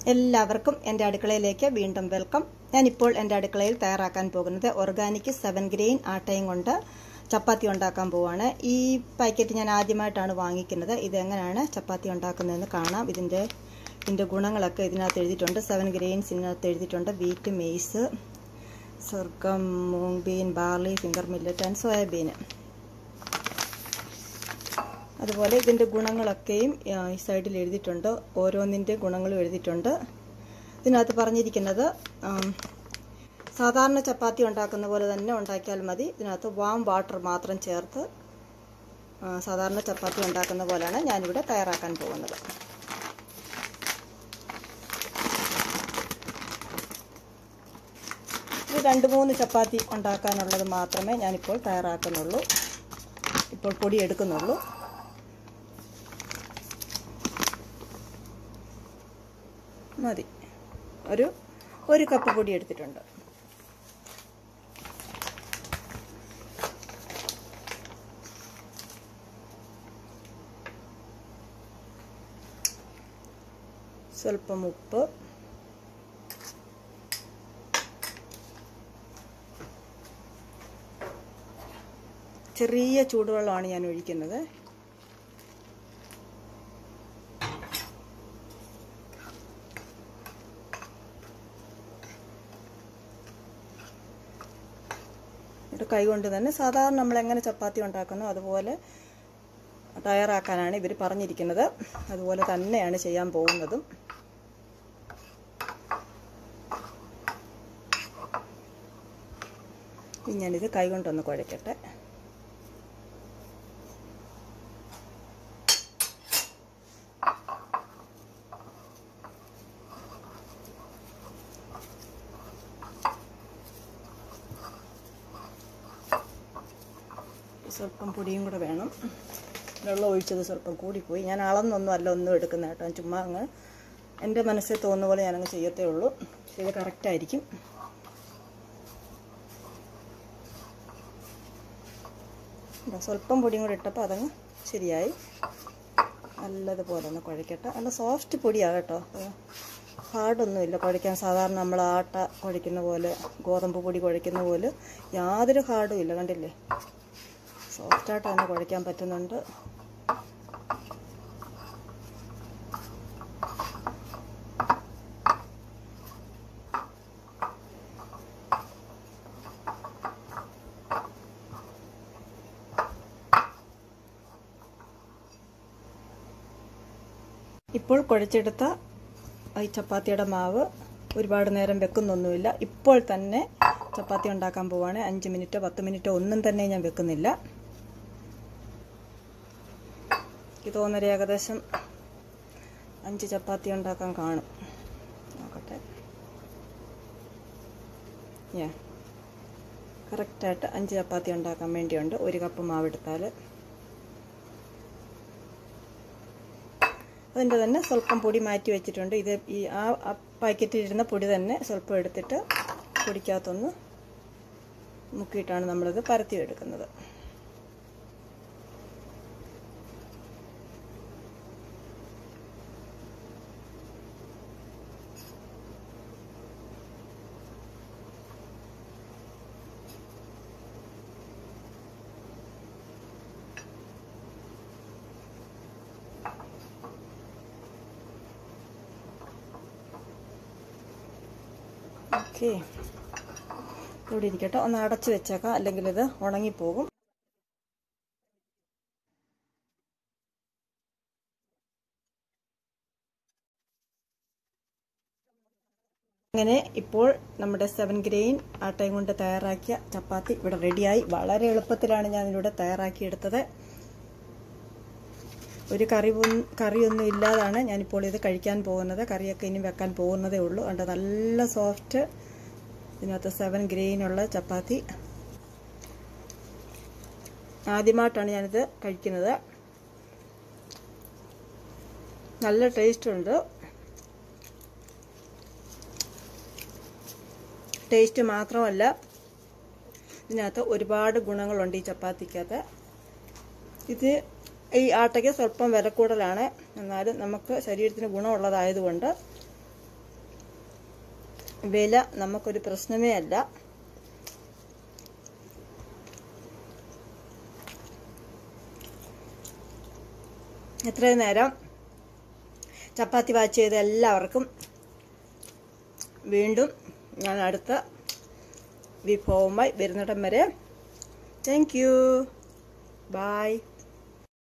എല്ലാവർക്കും എൻ്റെ അടുക്കളയിലേക്ക് വീണ്ടും വെൽക്കം ഞാനിപ്പോൾ എൻ്റെ അടുക്കളയിൽ തയ്യാറാക്കാൻ പോകുന്നത് ഓർഗാനിക് സെവൻ ഗ്രെയിൻ ആട്ടയും കൊണ്ട് ചപ്പാത്തി ഉണ്ടാക്കാൻ പോവാണ് ഈ പാക്കറ്റ് ഞാൻ ആദ്യമായിട്ടാണ് വാങ്ങിക്കുന്നത് ഇത് എങ്ങനെയാണ് ചപ്പാത്തി ഉണ്ടാക്കുന്നതെന്ന് കാണാം ഇതിൻ്റെ ഇതിൻ്റെ ഗുണങ്ങളൊക്കെ ഇതിനകത്ത് എഴുതിയിട്ടുണ്ട് സെവൻ ഗ്രെയിൻസ് ഇതിനകത്ത് എഴുതിയിട്ടുണ്ട് വീറ്റ് മെയ്സ് സ്വർഗം moong bean barley finger millet and soyabean അതുപോലെ ഇതിൻ്റെ ഗുണങ്ങളൊക്കെയും ഈ സൈഡിൽ എഴുതിയിട്ടുണ്ട് ഓരോന്നിൻ്റെ ഗുണങ്ങളും എഴുതിയിട്ടുണ്ട് ഇതിനകത്ത് പറഞ്ഞിരിക്കുന്നത് സാധാരണ ചപ്പാത്തി ഉണ്ടാക്കുന്ന പോലെ തന്നെ ഉണ്ടാക്കിയാൽ മതി ഇതിനകത്ത് വാം വാട്ടർ മാത്രം ചേർത്ത് സാധാരണ ചപ്പാത്തി ഉണ്ടാക്കുന്ന പോലെയാണ് ഞാനിവിടെ തയ്യാറാക്കാൻ പോകുന്നത് ഇത് രണ്ട് മൂന്ന് ചപ്പാത്തി ഉണ്ടാക്കാനുള്ളത് മാത്രമേ ഞാനിപ്പോൾ തയ്യാറാക്കുന്നുള്ളൂ ഇപ്പോൾ പൊടി എടുക്കുന്നുള്ളൂ മതി ഒരു ഒരു കപ്പ് പൊടി എടുത്തിട്ടുണ്ട് സ്വല്പം ഉപ്പ് ചെറിയ ചൂടുവെള്ളമാണ് ഞാൻ ഒഴിക്കുന്നത് എന്നിട്ട് കൈകൊണ്ട് തന്നെ സാധാരണ നമ്മൾ എങ്ങനെ ചപ്പാത്തി ഉണ്ടാക്കുന്നോ അതുപോലെ തയ്യാറാക്കാനാണ് ഇവർ പറഞ്ഞിരിക്കുന്നത് അതുപോലെ തന്നെയാണ് ചെയ്യാൻ പോകുന്നതും ഞാനിത് കൈകൊണ്ടൊന്ന് കുഴക്കട്ടെ സ്വല്പം പൊടിയും കൂടെ വേണം വെള്ളം ഒഴിച്ചത് സ്വല്പം കൂടിപ്പോയി ഞാൻ അളന്നൊന്നും അല്ല ഒന്നും എടുക്കുന്ന കേട്ടോ ചുമ്മാ അങ്ങ് എൻ്റെ മനസ്സിൽ തോന്നുന്ന പോലെ ഞാനങ്ങ് ചെയ്യത്തേ ഉള്ളൂ ഇത് കറക്റ്റായിരിക്കും സ്വല്പം പൊടിയും കൂടെ ഇട്ടപ്പോൾ അതങ്ങ് ശരിയായി നല്ലതുപോലെ ഒന്ന് കുഴക്കട്ടെ നല്ല സോഫ്റ്റ് പൊടിയാണ് കേട്ടോ ഹാർഡൊന്നുമില്ല കുഴയ്ക്കാൻ സാധാരണ നമ്മൾ ആട്ട കുഴയ്ക്കുന്ന പോലെ ഗോതമ്പ് പൊടി കുഴയ്ക്കുന്ന പോലെ യാതൊരു ഹാർഡും ഇല്ല കണ്ടില്ലേ സോഫ്റ്റായിട്ട് തന്നെ കുഴയ്ക്കാൻ പറ്റുന്നുണ്ട് ഇപ്പോൾ കുഴച്ചെടുത്ത ഈ ചപ്പാത്തിയുടെ മാവ് ഒരുപാട് നേരം വെക്കുന്നൊന്നുമില്ല ഇപ്പോൾ തന്നെ ചപ്പാത്തി ഉണ്ടാക്കാൻ പോവാണ് അഞ്ച് മിനിറ്റോ പത്ത് മിനിറ്റോ ഒന്നും തന്നെ ഞാൻ വെക്കുന്നില്ല എനിക്ക് തോന്നുന്നൊരു ഏകദേശം അഞ്ച് ചപ്പാത്തി ഉണ്ടാക്കാൻ കാണും നോക്കട്ടെ ഞാൻ കറക്റ്റായിട്ട് അഞ്ച് ചപ്പാത്തി ഉണ്ടാക്കാൻ വേണ്ടിയുണ്ട് ഒരു കപ്പ് മാവെടുത്താൽ അതിൻ്റെ തന്നെ സ്വല്പം പൊടി മാറ്റി വെച്ചിട്ടുണ്ട് ഇത് ഈ ആ പാക്കറ്റിലിരുന്ന പൊടി തന്നെ സ്വല്പം എടുത്തിട്ട് പൊടിക്കകത്തൊന്ന് മുക്കിയിട്ടാണ് നമ്മളിത് പരത്തി എടുക്കുന്നത് ഓക്കെ ഇവിടെ ഇരിക്കട്ടെ ഒന്ന് അടച്ചു വെച്ചേക്കാം അല്ലെങ്കിൽ ഇത് ഉണങ്ങിപ്പോകും അങ്ങനെ ഇപ്പോൾ നമ്മുടെ സെവൻ ഗ്രെയിൻ ആട്ടയും കൊണ്ട് തയ്യാറാക്കിയ ചപ്പാത്തി ഇവിടെ റെഡിയായി വളരെ എളുപ്പത്തിലാണ് ഞാൻ ഇതിലൂടെ തയ്യാറാക്കിയെടുത്തത് ഒരു കറി കറിയൊന്നും ഇല്ലാതാണ് ഞാനിപ്പോൾ ഇത് കഴിക്കാൻ പോകുന്നത് കറിയൊക്കെ ഇനി വെക്കാൻ പോകുന്നതേ ഉള്ളൂ കണ്ട നല്ല സോഫ്റ്റ് ഇതിനകത്ത് സെവൻ ഗ്രെയിനുള്ള ചപ്പാത്തി ആദ്യമായിട്ടാണ് ഞാനിത് കഴിക്കുന്നത് നല്ല ടേസ്റ്റ് ഉണ്ട് ടേസ്റ്റ് മാത്രമല്ല ഇതിനകത്ത് ഒരുപാട് ഗുണങ്ങളുണ്ട് ഈ ചപ്പാത്തിക്കകത്ത് ഇത് ഈ ആട്ടയ്ക്ക് സ്വല്പം വില കൂടുതലാണ് എന്നാലും നമുക്ക് ശരീരത്തിന് ഗുണമുള്ളതായതുകൊണ്ട് വില നമുക്കൊരു പ്രശ്നമേ അല്ല ഇത്രയും നേരം ചപ്പാത്തി വാച്ച് ചെയ്ത എല്ലാവർക്കും വീണ്ടും ഞാൻ അടുത്ത വിഭവവുമായി വരുന്നിടം വരെ താങ്ക് യു ബായ്